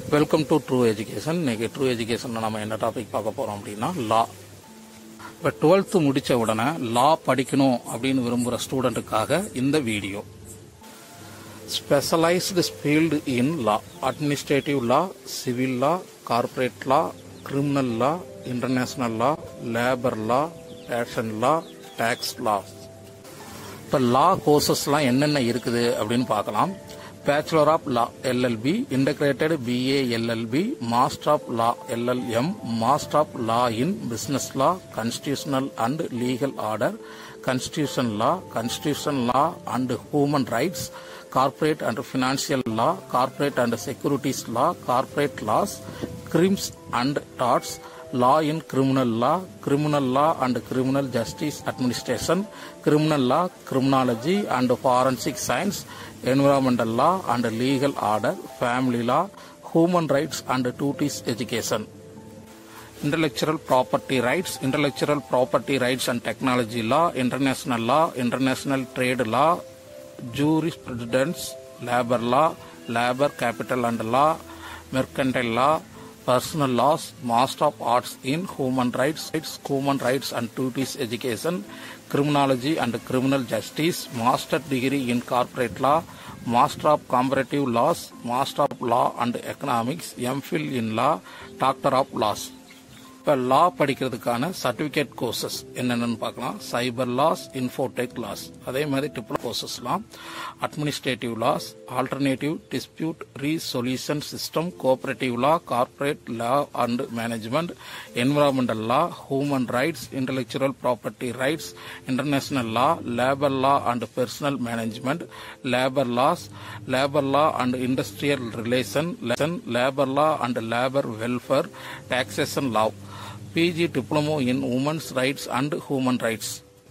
Welcome to true education இன்னைக்கு true எஜுகேஷனில் நம்ம என்ன டாபிக் பார்க்க போகிறோம் அப்படின்னா லா இப்போ டுவெல்த்து முடித்த உடனே லா படிக்கணும் அப்படின்னு விரும்புகிற ஸ்டூடெண்ட்டுக்காக இந்த video specialised field in law administrative law civil law corporate law criminal law international law labour law fashion law tax law இப்போ லா கோர்சஸ்லாம் என்னென்ன இருக்குது அப்படின்னு பார்க்கலாம் bachelor of law LLB integrated BA LLB master of law LLM master of law in business law constitutional and legal order constitution law constitution law and human rights corporate and financial law corporate and securities law corporate loss கிரிம்ஸ் and torts law in criminal law, criminal law and criminal justice administration, criminal law, criminology and forensic science, environmental law and legal order, family law, human rights and duties education. Intellectual property rights, intellectual property rights and technology law, international law, international trade law, jurisprudence, labor law, labor capital and law, mercantile law, personal laws, master of arts in human rights, human rights and duties education, criminology and criminal justice, master degree in corporate law, master of comparative laws, master of law and economics, MPhil in law, doctor of laws. இப்போ லா படிக்கிறதுக்கான certificate courses என்னென்னு பார்க்கலாம் சைபர் loss Infotech laws அதே மாதிரி டிப்ளோ கோர்சஸ்லாம் administrative laws alternative dispute resolution system cooperative law corporate law and management environmental law human rights intellectual property rights international law labour law and personnel management labour laws labour law and industrial relation labour law and labour welfare taxation law PG diploma in women's rights and human rights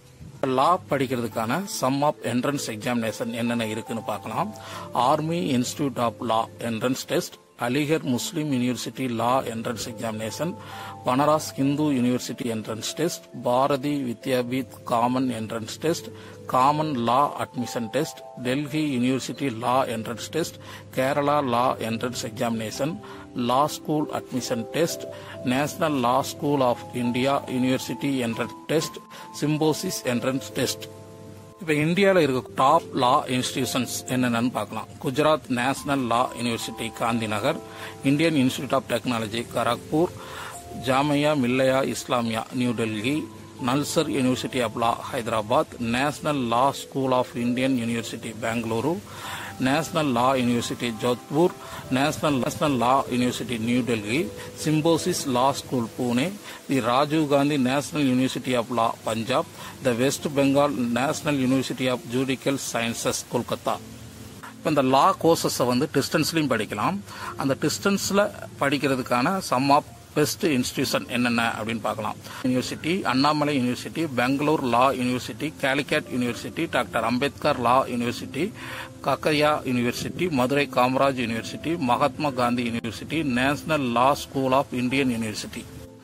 law படிக்கிறதுக்கான some of entrance examination என்னென்ன இருக்குன்னு பார்க்கலாம் army institute of law entrance test Aligarh Muslim university law entrance examination Banaras Hindu university entrance test Bharati Vidyapeeth common entrance test common law admission test Delhi university law entrance test Kerala law entrance examination law school admission test national law school of India university entrance test Symbiosis entrance test இப்போ இந்தியாவில் இருக்க top law institutions என்னென்னு பார்க்கலாம் Gujarat national law university Gandhi Nagar Indian institute of technology Kharagpur Jamia Millia Islamia new Delhi NALSAR university of law Hyderabad national law school of Indian university Bengaluru national law university Jodhpur national national law university new Delhi Symbiosis law school Pune the Rajiv Gandhi national university of law Punjab the West Bengal national university of judicial sciences Kolkata இப்போ இந்த லா கோர்சஸை வந்து டிஸ்டன்ஸ்லையும் படிக்கலாம் அந்த டிஸ்டன்ஸில் படிக்கிறதுக்கான some of best institution என்னென்ன அப்படின்னு பார்க்கலாம் university Annamalai university Bangalore law university Calicut university doctor Ambedkar law university Kakatiya university Madurai Kamaraj university Mahatma Gandhi university national law school of Indian university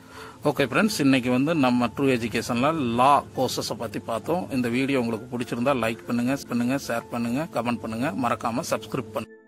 okay friends இன்னைக்கு வந்து நம்ம ட்ரூ எஜுகேஷனில் லா கோர்சஸை பற்றி பார்த்தோம் இந்த வீடியோ உங்களுக்கு பிடிச்சிருந்தா லைக் பண்ணுங்க பண்ணுங்க ஷேர் பண்ணுங்க கமெண்ட் பண்ணுங்க மறக்காம சப்ஸ்கிரைப் பண்ணுங்க